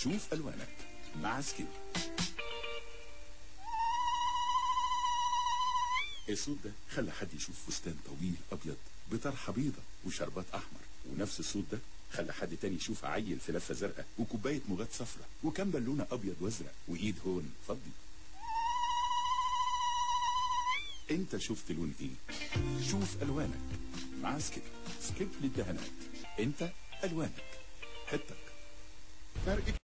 شوف ألوانك مع سكيب الصوت ده خلى حد يشوف فستان طويل أبيض بطرحة بيضة وشربات أحمر ونفس الصوت ده خلى حد تاني يشوف عيل في لفة زرقاء وكوباية مغات صفرة وكام بالونة أبيض وأزرق وإيد هون فضي انت شفت لون ايه شوف الوانك مع سكيب سكيب للدهانات انت الوانك حتك فرق